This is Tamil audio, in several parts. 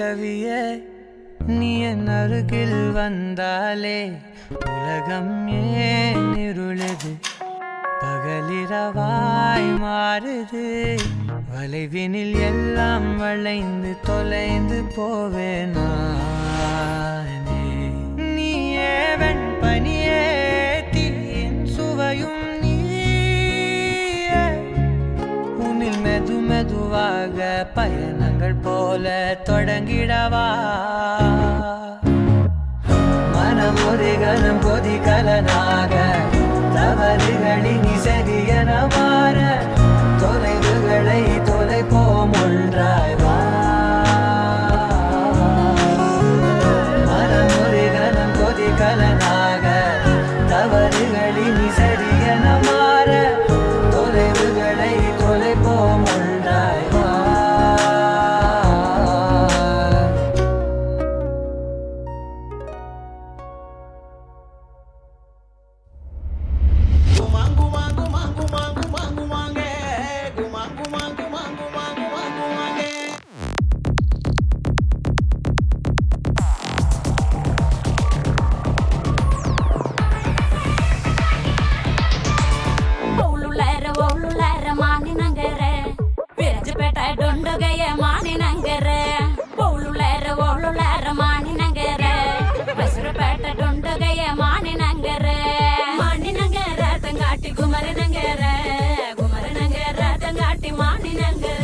கவியே நீ என் அருகில் வந்தாலே உலகம் ஏன் இருளுது பகலிரவாய் மாறுது வளைவினில் எல்லாம் வளைந்து தொலைந்து போவேனானே நீயே வெண்பனியே தீயின் சுவையும் நீயே உன்னில் மெது மெதுவாக பயணங்கள் போல தொடங்கிடவா மனம் ஒரு கணம் கொதிகலனாக தவறுகளின் இசையன மாற தொலைவுகளை தொலைப்போம் ஒன்றாய் வா மனம் ஒரு கணம் கொதிகலனாக தவறுகளின் இசையன மாற தொலைவுகளை தொலைப்போம் ஒன்றாய் வா ಒಳ್ಳುಳ್ಳಾರ ಒಳ್ಳುಳ್ಳಾರ ಮಾನಿನಂಗರ ವಿರಜಪೇಟ ಡೊಂಡಗಯ್ಯ ಮಾನಿನಂಗರ ಒಳ್ಳುಳ್ಳಾರ ಒಳ್ಳುಳ್ಳಾರ ಮಾನಿನಂಗರ ಬಸರಪೇಟ ಡೊಂಡಗಯ್ಯ ಮಾನಿನಂಗರ ಮಾನಿನಂಗರ ತಂಗಾಟಿ ಕುಮರನಂಗರ ಕುಮರನಂಗರ ತಂಗಾಟಿ ಮಾನಿನಂಗರ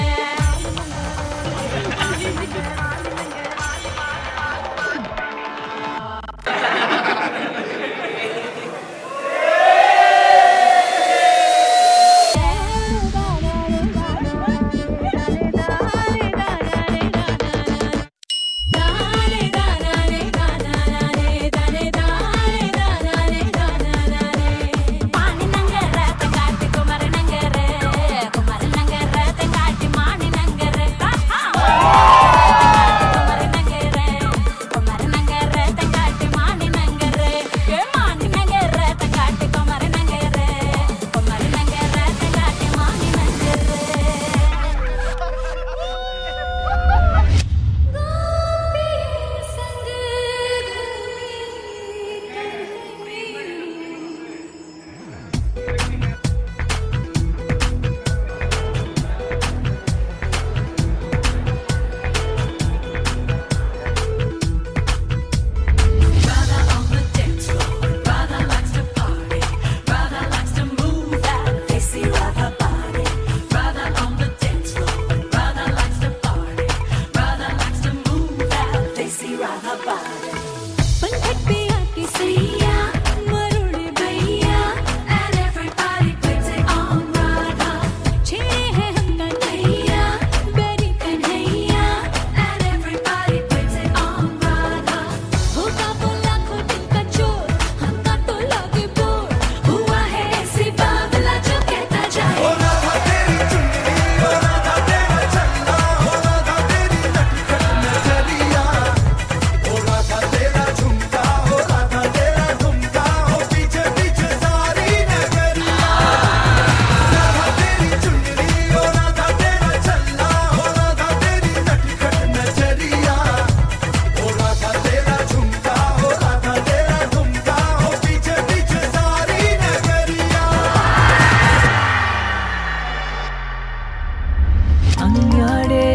അങ്ങാടേ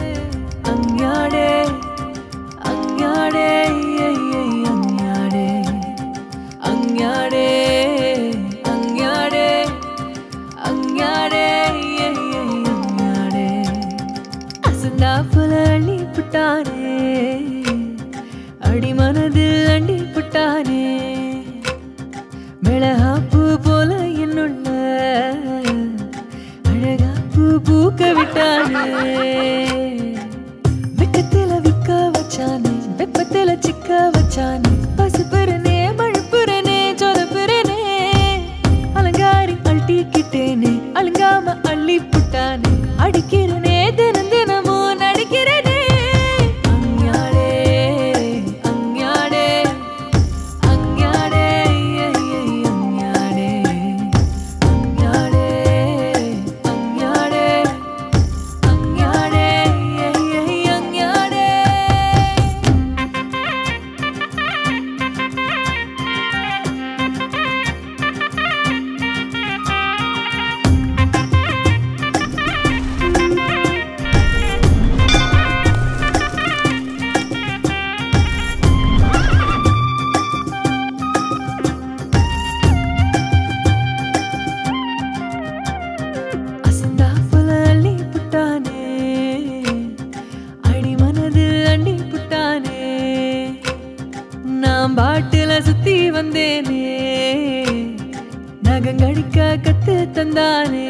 അങ്ങാടേ അങ്ങാടേ അങ്ങാടേ അങ്ങാടേ അങ്ങാടേ അങ്ങാടേ അങ്ങാടേ அசந்தா புல அள்ளி புட்டானே அடி மனதில் அண்டி புட்டானே மிளகாப்பு போல என்னுள்ள அழகாப்பு பூக்க விட்டானே வெக்கத்துல விக்க வச்சானே வெப்பத்துல சிக்க வச்சானே பசுப்புறனே மழுப்புறனே சொதப்புறனே அலங்காரி அழட்டிக்கிட்டேனே அலங்காம அள்ளி புட்டானே அடிக்கிறனே தினம் தினமும் நடிக்கிறனே அஞ்ஞாடே அஞ்ஞாடே அஞ்ஞாடே அஞ்ஞாடே அஞ்ஞாடே அஞ்ஞாடே அஞ்ஞாடே அஞ்ஞாடே தந்தானே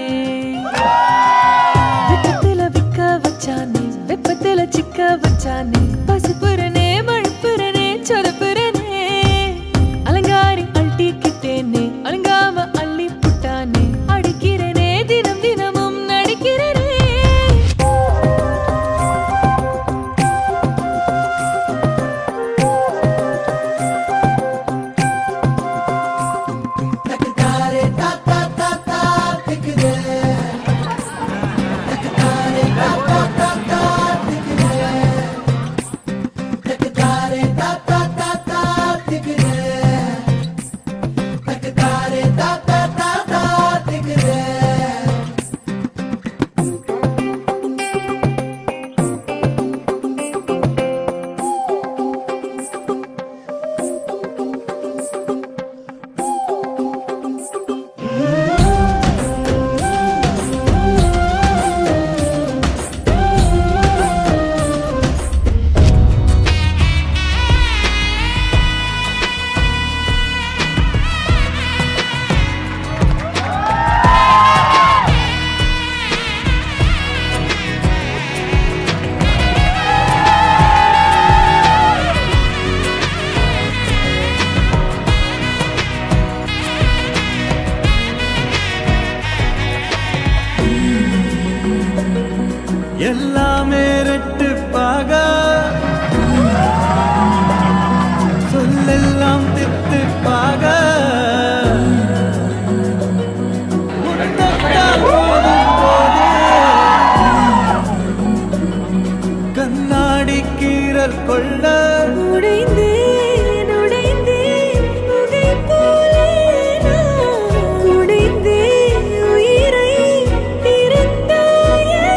வெச்சத்துல விக்க வச்சானே வெப்பத்துல சிக்க வச்சானே பசுப்புறனே மழுப்புறனே சொதப்புறனே அலங்காரி அழட்டிக்கிட்டேனே அலங்காம அள்ளி புட்டானே அடிக்கிறனே தினம் தினமும் நடிக்கிறனே எல்லாமே ரெட்டுப்பாக சொல்லெல்லாம் திட்டுப்பாக முத்தத்தால் போதும் போதே கண்ணாடி கீறல் கொள்ள உடைந்தேன் உடைந்தேன் புகை போலே நான் உடைந்தேன் உயிரை திறந்தாயே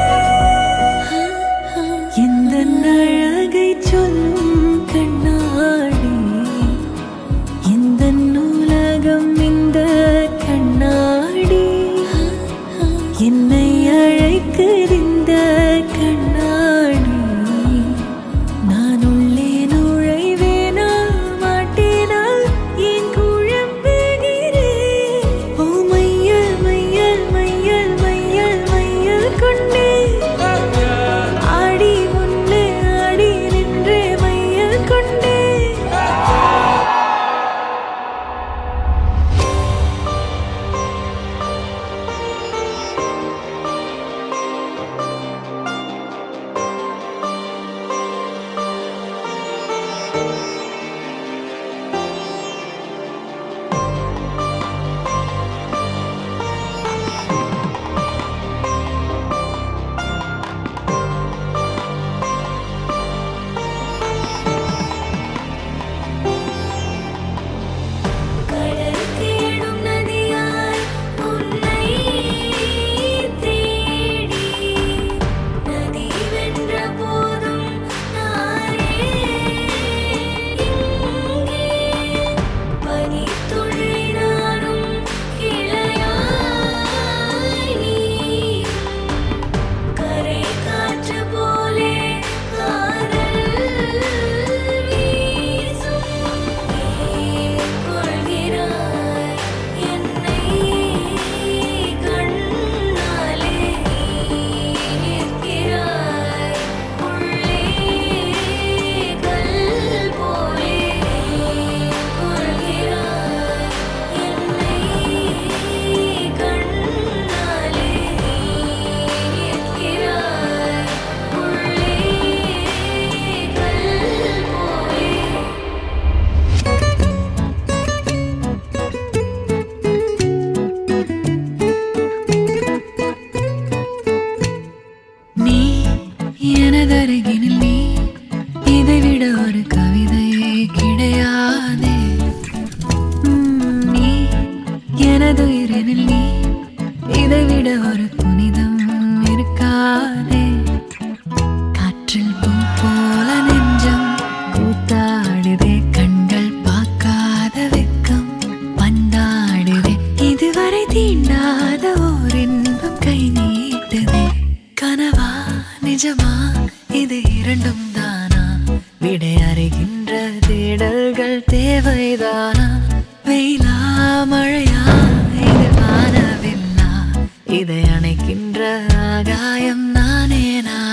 எந்த அழகை சொல்லும் கண்ணாடி எந்த நூலகம் இந்த கண்ணாடி என்னை அழைக்கிறிந்த கண்ணாடி நான் உள்ளே நுழைவேனா மாட்டேனா ஏன் குழம்புகிறேன் ஓ மையல் மையல் மையல் மையல் மையல் கொண்டே ஆடி முன்னே ஆடி நின்றே மையல் கொண்டே கடல் தேடும் நதியாய் உன்னை தேடி நதி வென்ற போதும் நானே இங்கே பனித்துளி நானும் கிளையாய் நீயும் கரை காற்று போலே காதல் வீசும் ஏன் கொள்கிறாய் என்னை கண்ணாலே நிற்கிறாய் உள்ளே கல் போலே கொள்கிறாய் என்னை கண்ணாலே நிற்கிறாய் உள்ளே கல் போலே நீ எனதருகினில் நீ இதைவிட ஒரு கவிதையே கிடையாதே உம், நீ எனது உயிரினில் நீ இதைவிட ஒரு புனிதம் இருக்காதே காற்றில் பூ போல நெஞ்சம் கூத்தாடுதே கண்கள் பார்க்காத வெக்கம் பந்தாடுதே இதுவரை தீண்டாத ஓர் இன்பம் கை நீட்டுதே கனவா நிஜமா இது இரண்டும் தானா விடை அறிகின்ற தேடல்கள் தேவைதானா வெயிலா மழையா இது வானவில் இதை அணைக்கின்ற ஆகாயம் நானே நான்